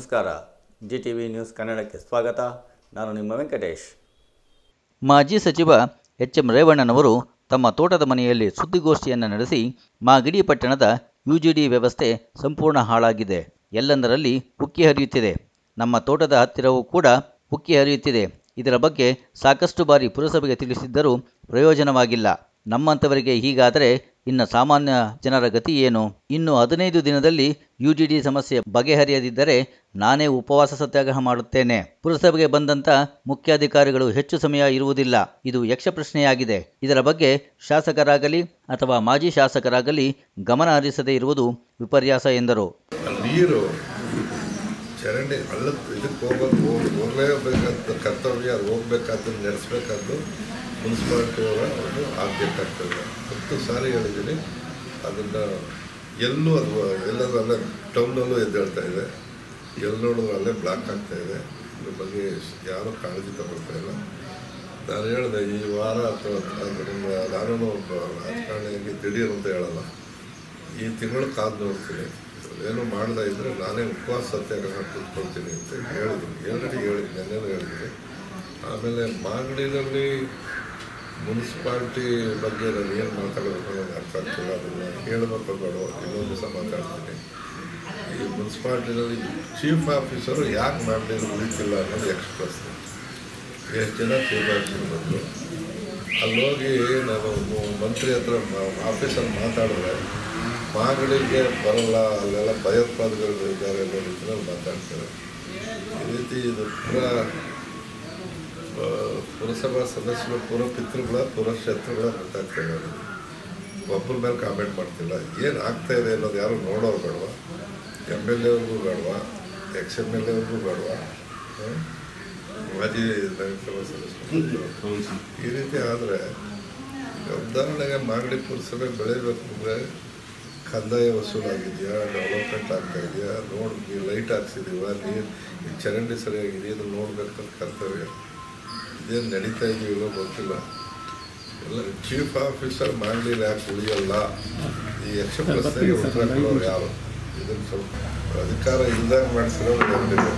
ನಮಸ್ಕಾರ G T V news ಕನ್ನಡಕ್ಕೆ ಸ್ವಾಗತ ನಾನು ನಿಮ್ಮ ವೆಂಕಟೇಶ್ ಮಾಜಿ ಸಚಿವ ಎಚ್ ಎಂ ರೇವಣ್ಣನವರು ತಮ್ಮ ತೋಟದ ಮನೆಯಲ್ಲಿ ಸುದ್ದಿಗೋಷ್ಠಿಯನ್ನು ನಡೆಸಿ ಮಾಗಡಿ ಪಟ್ಟಣದ ಯುಜಿಡಿ ವ್ಯವಸ್ಥೆ ಸಂಪೂರ್ಣ ಹಾಳಾಗಿದೆ ಎಲ್ಲೆಂದರಲ್ಲಿ ಉಕ್ಕಿ ಹರಿಯುತ್ತಿದೆ ನಮ್ಮ ತೋಟದ ಹತ್ತಿರವೂ ಕೂಡ ಉಕ್ಕಿ ಹರಿಯುತ್ತಿದೆ ಇದರ ಬಗ್ಗೆ ಸಾಕಷ್ಟು ಬಾರಿ ಪುರಸಭೆಗೆ ತಿಳಿಸಿದ್ದರೂ ಪ್ರಯೋಜನವಾಗಿಲ್ಲ ನಮ್ಮಂಥವರಿಗೆ ಹೀಗಾದರೆ ಇನ್ನು ಸಾಮಾನ್ಯ ಜನರ ಗತಿ ಏನು ಇನ್ನು ಹದಿನೈದು ದಿನದಲ್ಲಿ ಯುಜಿಡಿ ಸಮಸ್ಯೆ ಬಗೆಹರಿಯದಿದ್ದರೆ ನಾನೇ ಉಪವಾಸ ಸತ್ಯಾಗ್ರಹ ಮಾಡುತ್ತೇನೆ ಪುರಸಭೆಗೆ ಬಂದಂತ ಮುಖ್ಯಾಧಿಕಾರಿಗಳು ಹೆಚ್ಚು ಸಮಯ ಇರುವುದಿಲ್ಲ ಇದು ಯಕ್ಷ ಪ್ರಶ್ನೆಯಾಗಿದೆ ಇದರ ಬಗ್ಗೆ ಶಾಸಕರಾಗಲಿ ಅಥವಾ ಮಾಜಿ ಶಾಸಕರಾಗಲಿ ಗಮನ ಹರಿಸದೇ ಇರುವುದು ವಿಪರ್ಯಾಸ ಎಂದರು ನೀರು ಚರಂಡಿ ಹಳ್ಳದ ಇದಕ್ಕೆ ಹೋಗೋದು ಹೋಗಿ ಹೋಗಲೇಬೇಕಾದ ಕರ್ತವ್ಯ ಅದು ಹೋಗ್ಬೇಕಾದ್ದು ನಡೆಸ್ಬೇಕಾದ್ದು ಮುನ್ಸಿಪಾಲ್ಟಿ ಅವರ ಒಂದು ಆಗ್ಬೇಕಾಗ್ತದೆ ಹತ್ತು ಸಾರಿ ಹೇಳಿದ್ದೀನಿ ಅದನ್ನು ಎಲ್ಲೂ ಅದು ಎಲ್ಲರೂ ಅಲ್ಲೇ ಟೌನಲ್ಲೂ ಎದ್ದೇಳ್ತಾ ಇದೆ ಎಲ್ಲಿ ನೋಡಿದ್ರು ಅಲ್ಲೇ ಬ್ಲಾಕ್ ಆಗ್ತಾ ಇದೆ ಇದ್ರ ಬಗ್ಗೆ ಯಾರೂ ಕಾಳಜಿ ತಗೊಳ್ತಾ ಇಲ್ಲ ನಾನು ಹೇಳಿದೆ ಈ ವಾರ ಅಥವಾ ಅದರಿಂದ ನಾನು ಒಬ್ಬ ರಾಜಕಾರಣಿಯಾಗಿ ದಿಢೀರ್ ಅಂತ ಹೇಳಲ್ಲ ಈ ತಿಂಗಳು ಕಾದು ನೋಡ್ತೀನಿ ಏನು ಮಾಡದೇ ಇದ್ದರೆ ನಾನೇ ಉಪವಾಸ ಸತ್ಯಾಗ್ರಹ ಕೂತ್ಕೊಳ್ತೀನಿ ಅಂತ ಹೇಳಿದ್ದೀನಿ ಎರಡಡಿ ಹೇಳಿದ್ದೀನಿ ನೆನ್ನೆನೂ ಹೇಳಿದ್ದೀನಿ ಆಮೇಲೆ ಮಾಗಡಿನಲ್ಲಿ ಮುನ್ಸಿಪಾಲ್ಟಿ ಬಗ್ಗೆ ನಾನು ಏನು ಮಾತಾಡಬೇಕು ನನಗೆ ಅರ್ಥ ಆಗ್ತಿಲ್ಲ ಅದನ್ನು ಹೇಳಬೇಕು ಬೇಡ ಇನ್ನೊಂದು ದಿವಸ ಮಾತಾಡ್ತೀನಿ ಈ ಮುನ್ಸಿಪಾಲ್ಟಿನಲ್ಲಿ ಚೀಫ್ ಆಫೀಸರು ಯಾಕೆ ಮಾಗಡಿಯಲ್ಲಿ ಉಳಿತಿಲ್ಲ ಅನ್ನೋದು ಎಕ್ಸ್ಪ್ರೆಸ್ ಎಷ್ಟು ಜನ ಚೀಫ್ ಆಫೀಸರ್ ಬಂದರು ಅಲ್ಲಿ ಹೋಗಿ ನಾನು ಮು- ಮಂತ್ರಿ ಹತ್ರ ಮ- ಆಫೀಸಲ್ಲಿ ಮಾತಾಡಿದ್ರೆ ಮಾಗಡಿಗೆ ಬರಲ್ಲ ಅಲ್ಲೆಲ್ಲ ಭಯೋತ್ಪಾದಕರು ಇದ್ದಾರೆ ಅನ್ನೋ ರೀತಿಯಲ್ಲಿ ಮಾತಾಡ್ತಾರೆ ಈ ರೀತಿ ಇದು ಪುರ ಆ, ಪುರಸಭಾ ಸದಸ್ಯರು ಪುರ ಪಿತೃಗಳ ಪುರ ಶತ್ರುಗಳ ಗೊತ್ತಾಗ್ತದೆ ನನಗೆ ಒಬ್ಬರ ಮೇಲೆ ಕಾಮೆಂಟ್ ಮಾಡ್ತಿಲ್ಲ ಏನು ಆಗ್ತಾ ಇದೆ ಅನ್ನೋದು ಯಾರು ನೋಡೋರು ಬೇಡವಾ ಎಮ್ ಎಲ್ ಎವ್ರಿಗೂ ಬೇಡವಾ ಎಕ್ಸ್ ಎಮ್ ಎಲ್ ಎವ್ರಿಗೂ ಬೇಡವಾ ಹ್ಮ್? ಮಾಜಿ ನಗರಸಭಾ ಸದಸ್ಯರು ಈ ರೀತಿ ಆದರೆ ಉದಾಹರಣೆಗೆ ಮಾಗಡಿ ಪುರಸಭೆ ಬೆಳಿಬೇಕು ಅಂದರೆ ಕಂದಾಯ ವಸೂಲಾಗಿದೆಯಾ ಡೆವಲಪ್ಮೆಂಟ್ ಆಗ್ತಾ ಇದೆಯಾ ನೋಡಿ ಲೈಟ್ ಹಾಕ್ಸಿದೀವ ನೀರು ಈ ಚರಂಡಿ ಸರಿಯಾಗಿದೆಯಾ ಇದು ನೋಡ್ಬೇಕಂತ ಕರ್ತವ್ಯ ಇದೇನು ನಡೀತಾ ಇದೆಯೋ ಇಲ್ಲೋ ಗೊತ್ತಿಲ್ಲ ಎಲ್ಲ ಚೀಫ್ ಆಫೀಸರ್ ಮಾಡಲಿ ಯಾಕೆ ಉಳಿಯಲ್ಲ ಈ ಯಕ್ಷ ಪ್ರಶ್ನೆಗೆ ಉತ್ತರ ಕೊಡೋರು ಯಾರು ಇದನ್ನು ಸ್ವಲ್ಪ ಅಧಿಕಾರ ಇಲ್ದಾಗ ಮಾಡಿಸಿರೋದು ಗೊತ್ತಿದೆ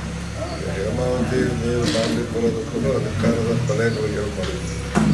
ಹೇಮಾವತಿ ನೀರು ಮಾಡಲಿ ಬರೋದಕ್ಕೂ ಅಧಿಕಾರದ ಕೊನೆಗಳಿಗೆ ಮಾಡಿದ್ವಿ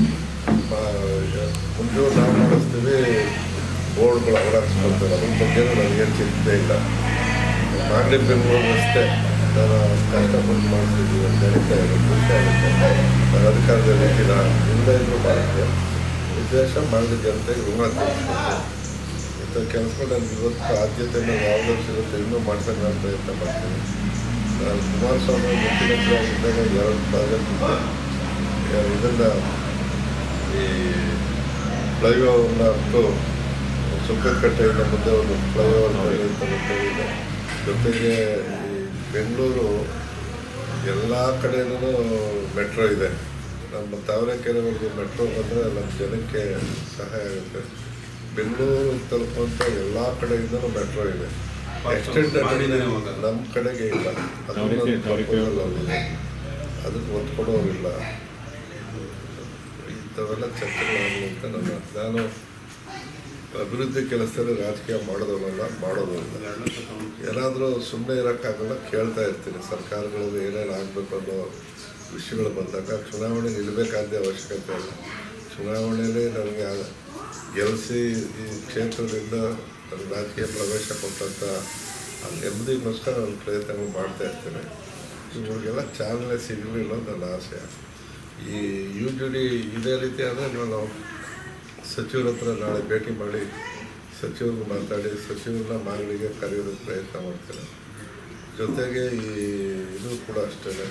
ಮುಂದೆ ನಾವು ಮಾಡಿಸ್ತೀವಿ ಬೋರ್ಡ್ಗಳು ಅವರಾಗಿಸ್ಕೊಳ್ತಾರೆ ಅದ್ರ ಬಗ್ಗೆ ನನಗೇನು ಚಿಂತೆ ಇಲ್ಲ ಮಾಗಡಿ ಬೆಂಗಳೂರು ರಸ್ತೆ ನಾನು ಕಷ್ಟಪಟ್ಟು ಮಾಡ್ತಿದ್ದೀವಿ ಅಂತ ನಡೀತಾ ಇದೆ ಖುಷಿ ಆಗುತ್ತೆ ನಾನು ಅಧಿಕಾರದಲ್ಲಿ ಇದ್ದೀನ ಹಿಂದೆ ಇದ್ರೂ ಮಾಡಿದ್ದೆ ಉದ್ದೇಶ ಮಾಗಡಿ ಜನತೆಗೆ ಋಣ ತೀರಿಸ್ಬೇಕು ಇಂಥ ಕೆಲಸಗಳು ನನಗೆ ಇವತ್ತು ಆದ್ಯತೆ ಮೇಲೆ ಯಾವುದೋ ಸಿಗುತ್ತೆ ಇನ್ನೂ ಮಾಡ್ಸೋಕೆ ನಾನು ಪ್ರಯತ್ನ ಮಾಡ್ತೀನಿ ನಾನು ಕುಮಾರಸ್ವಾಮಿ ಮುಖ್ಯಮಂತ್ರಿ ಆಗಿದ್ದಾಗ ಎರಡು ಪ್ರಾಜೆಕ್ಟ್ ಇದನ್ನು ಈ ಫ್ಲೈಓವರ್ನ ಹತ್ತು ಸುಂಕದಕಟ್ಟೆಯಿಂದ ಮುಂದೆ ಒಂದು ಫ್ಲೈಓವರ್ ಮಾಡಿ ಅಂತ ಗೊತ್ತಿದೆ ಜೊತೆಗೆ ಈ ಬೆಂಗಳೂರು ಎಲ್ಲ ಕಡೆಯೂ ಮೆಟ್ರೋ ಇದೆ ನಮ್ಮ ತಾವರೆಕೆರೆವರೆಗೂ ಮೆಟ್ರೋ ಬಂದರೆ ನಮ್ಮ ಜನಕ್ಕೆ ಸಹಾಯ ಆಗುತ್ತೆ ಬೆಂಗಳೂರು ತಲುಪುವಂಥ ಎಲ್ಲ ಕಡೆಯಿಂದಲೂ ಮೆಟ್ರೋ ಇದೆ ಎಕ್ಸ್ಟೆಂಡ್ ನಮ್ಮ ಕಡೆಗೆ ಇಲ್ಲ ಅದು ಒಂದು proposal ಅಲ್ಲಿದೆ. ಅದಕ್ಕೆ ಒತ್ತು ಕೊಡೋರಿಲ್ಲ ಇಂಥವೆಲ್ಲ ಚರ್ಚೆಗಳಾಗಲಿ ಅಂತ ನನ್ನ ನಾನು ಅಭಿವೃದ್ಧಿ ಕೆಲಸದಲ್ಲಿ ರಾಜಕೀಯ ಮಾಡೋದಲ್ಲ ಮಾಡೋದು ಇಲ್ಲ ಏನಾದರೂ ಸುಮ್ಮನೆ ಇರೋಕ್ಕಾಗಲ್ಲ ಕೇಳ್ತಾ ಇರ್ತೀನಿ ಸರ್ಕಾರಗಳಲ್ಲಿ ಏನೇನು ಆಗಬೇಕು ಅನ್ನೋ ವಿಷಯಗಳು ಬಂದಾಗ ಚುನಾವಣೆ ನಿಲ್ಲಬೇಕಾದ ಅವಶ್ಯಕತೆ ಇಲ್ಲ ಚುನಾವಣೆಯಲ್ಲಿ ನನಗೆ ಆ- ಗೆಲ್ಲಿಸಿ ಈ ಕ್ಷೇತ್ರದಿಂದ ನನಗೆ ರಾಜಕೀಯ ಪ್ರವೇಶ ಕೊಟ್ಟಂಥ ಆ ನೆಮ್ಮದಿಗೋಸ್ಕರ ನಾನು ಪ್ರಯತ್ನಗಳು ಮಾಡ್ತಾ ಇರ್ತೇನೆ ಇವ್ರಿಗೆಲ್ಲ ಚಾಲನೆ ಸಿಗಲಿಲ್ಲ ಅಂತ ನನ್ನ ಆಸೆ ಈ ಯು ಜಿ ಡಿ ಇದೇ ರೀತಿ ಆದರೆ ನಾನು ಸಚಿವರ ಹತ್ರ ನಾಳೆ ಭೇಟಿ ಮಾಡಿ ಸಚಿವರಿಗೆ ಮಾತಾಡಿ ಸಚಿವರನ್ನ ಮಾಗಡಿಗೆ ಕರೆಯೋದಕ್ಕೆ ಪ್ರಯತ್ನ ಮಾಡ್ತೇನೆ ಜೊತೆಗೆ ಈ ಇದು ಕೂಡ ಅಷ್ಟೇ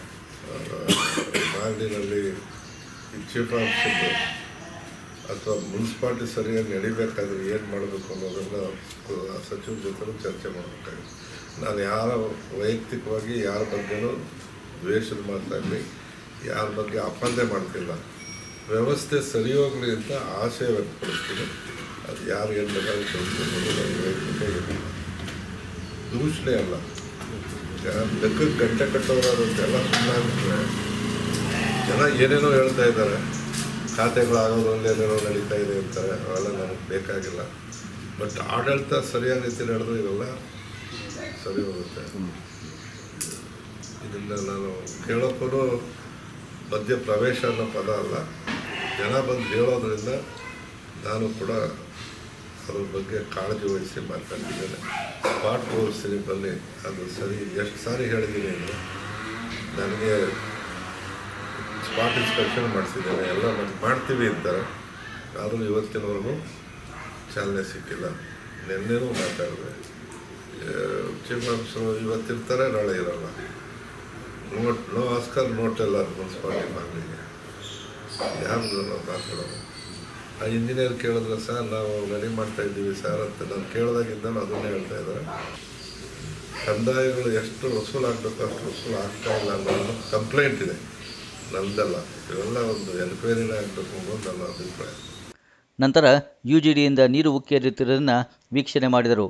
ಮಾಗಡಿನಲ್ಲಿ ಈ ಚೀಫ್ ಆಫೀಸರ್ ಅಥವಾ ಮುನ್ಸಿಪಾಲ್ಟಿ ಸರಿಯಾಗಿ ನಡಿಬೇಕಾದ್ರೆ ಏನು ಮಾಡಬೇಕು ಅನ್ನೋದನ್ನು ಸಚಿವರ ಜೊತೆ ಚರ್ಚೆ ಮಾಡಬೇಕಾಗುತ್ತೆ ನಾನು ಯಾರ ವೈಯಕ್ತಿಕವಾಗಿ ಯಾರ ಬಗ್ಗೆನೂ ದ್ವೇಷದ ಮಾತಾಗಲಿ ಯಾರ ಬಗ್ಗೆ ಅಪಂದೆ ಮಾಡ್ತಿಲ್ಲ ವ್ಯವಸ್ಥೆ ಸರಿ ಹೋಗಲಿ ಅಂತ ಆಶಯ ವ್ಯಕ್ತಪಡಿಸ್ತೀನಿ ಅದು ಯಾರು ಏನು ಬೇಕಾದ್ರೂ ತಿಳ್ಸ್ಕೊಬೋದು ನನಗೆ ವೈಯಕ್ತಿಕ ಏನಿಲ್ಲ. ದೂಷಣೆ ಅಲ್ಲ ಜನ ಲೆಕ್ಕಕ್ಕೆ ಗಂಟೆ ಕಟ್ಟೋರಾದಂತೆಲ್ಲ ಸುಮ್ಮನೆ ಜನ ಏನೇನೋ ಹೇಳ್ತಾ ಇದ್ದಾರೆ ಖಾತೆಗಳಾಗೋದ್ರಲ್ಲಿ ಏನೇನೋ ನಡೀತಾ ಇದೆ ಅಂತಾರೆ ಅವೆಲ್ಲ ನನಗೆ ಬೇಕಾಗಿಲ್ಲ ಬಟ್ ಆಡಳಿತ ಸರಿಯಾದ ರೀತಿ ನಡೆದು ಇವೆಲ್ಲ ಸರಿ ಹೋಗುತ್ತೆ ಇದನ್ನು ನಾನು ಕೇಳೋಕ್ಕೂ ಮಧ್ಯ ಪ್ರವೇಶ ಅನ್ನೋ ಪದ ಅಲ್ಲ ಜನ ಬಂದು ಹೇಳೋದ್ರಿಂದ ನಾನು ಕೂಡ ಅದ್ರ ಬಗ್ಗೆ ಕಾಳಜಿ ವಹಿಸಿ ಮಾತಾಡ್ತಿದ್ದೇನೆ ಸ್ಪಾಟ್ ತೋರಿಸ್ತೀನಿ ಬನ್ನಿ ಅದು ಸರಿ ಎಷ್ಟು ಸಾರಿ ಹೇಳಿದ್ದೀನಿ ಅಂದರೆ ನನಗೆ ಸ್ಪಾಟ್ ಇನ್ಸ್ಪೆಕ್ಷನ್ ಮಾಡಿಸಿದ್ದೇನೆ ಎಲ್ಲ ಮತ್ತೆ ಮಾಡ್ತೀವಿ ಅಂತಾರೆ ಆದರೂ ಇವತ್ತಿನವರೆಗೂ ಚಾಲನೆ ಸಿಕ್ಕಿಲ್ಲ ನಿನ್ನೆನೂ ಮಾತಾಡಿದೆ ಚೀಫ್ ಆಫೀಸರು ಇವತ್ತಿರ್ತಾರೆ ನಾಳೆ ಇರೋಲ್ಲ ನೋಟ್ ನೋ ಆಸ್ಕರ್ ನೋಟ್ ಎಲ್ಲ ಮುನ್ಸಿಪಾಲಿಟಿ ಬಾಗಿಲಿಗೆ ಯಾರು ನಾವು ಮಾತಾಡೋದು ಆ ಇಂಜಿನಿಯರ್ ಕೇಳಿದ್ರೆ ಸರ್ ನಾವು ರೆಡಿ ಮಾಡ್ತಾ ಇದ್ದೀವಿ ಸರ್ ಅಂತ ನಾನು ಕೇಳಿದಾಗಿದ್ದಾನು ಅದನ್ನೇ ಹೇಳ್ತಾ ಇದ್ದಾರೆ ಕಂದಾಯಗಳು ಎಷ್ಟು ವಸೂಲು ಆಗಬೇಕು ಅಷ್ಟು ವಸೂಲು ಆಗ್ತಾ ಇಲ್ಲ ಅನ್ನೋ ಕಂಪ್ಲೇಂಟ್ ಇದೆ ನಮ್ದಲ್ಲ ಇವೆಲ್ಲ ಒಂದು ಎನ್ಕ್ವೈರಿನೇ ಆಗಬೇಕು ಅನ್ನೋದು ನನ್ನ ಅಭಿಪ್ರಾಯ ನಂತರ ಯುಜಿಡಿಯಿಂದ ನೀರು ಉಕ್ಕಿ ಹರಿಯುತ್ತಿರುವುದನ್ನು ವೀಕ್ಷಣೆ ಮಾಡಿದರು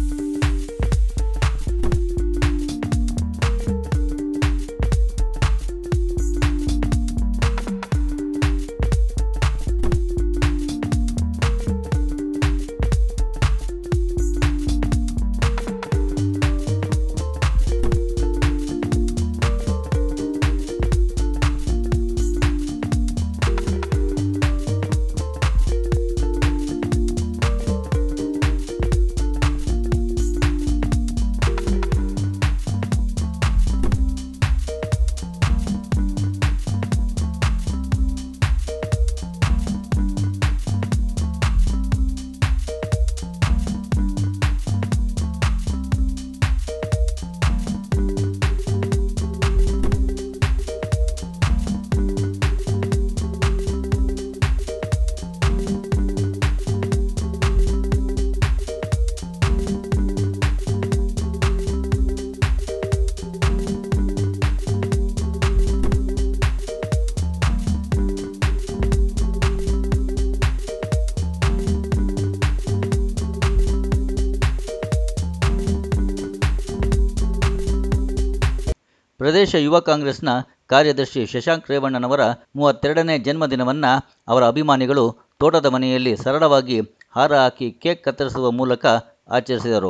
ಪ್ರದೇಶ ಯುವ ಕಾಂಗ್ರೆಸ್ನ ಕಾರ್ಯದರ್ಶಿ ಶಶಾಂಕ್ ರೇವಣ್ಣನವರ ಮೂವತ್ತೆರಡನೇ ಜನ್ಮದಿನವನ್ನು ಅವರ ಅಭಿಮಾನಿಗಳು ತೋಟದ ಮನೆಯಲ್ಲಿ ಸರಳವಾಗಿ ಹಾರ ಹಾಕಿ ಕೇಕ್ ಕತ್ತರಿಸುವ ಮೂಲಕ ಆಚರಿಸಿದರು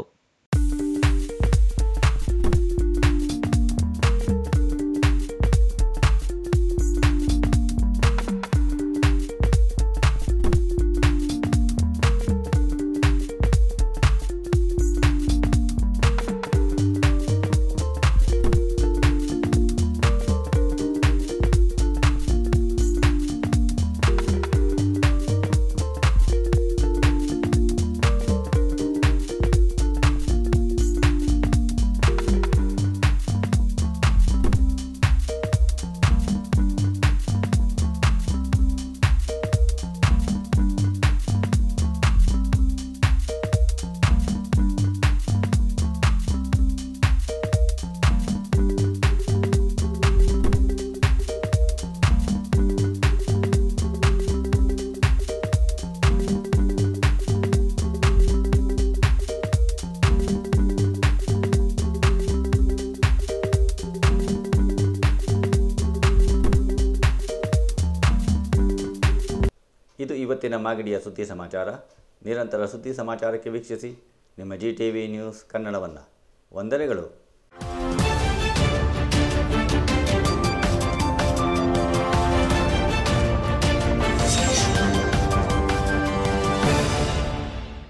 ಇದು ಇವತ್ತಿನ ಮಾಗಡಿಯ ಸುದ್ದಿ ಸಮಾಚಾರ ನಿರಂತರ ಸುದ್ದಿ ಸಮಾಚಾರಕ್ಕೆ ವೀಕ್ಷಿಸಿ ನಿಮ್ಮ ಜಿ ಟಿ ವಿ ನ್ಯೂಸ್ ಕನ್ನಡವನ್ನು ವಂದನೆಗಳು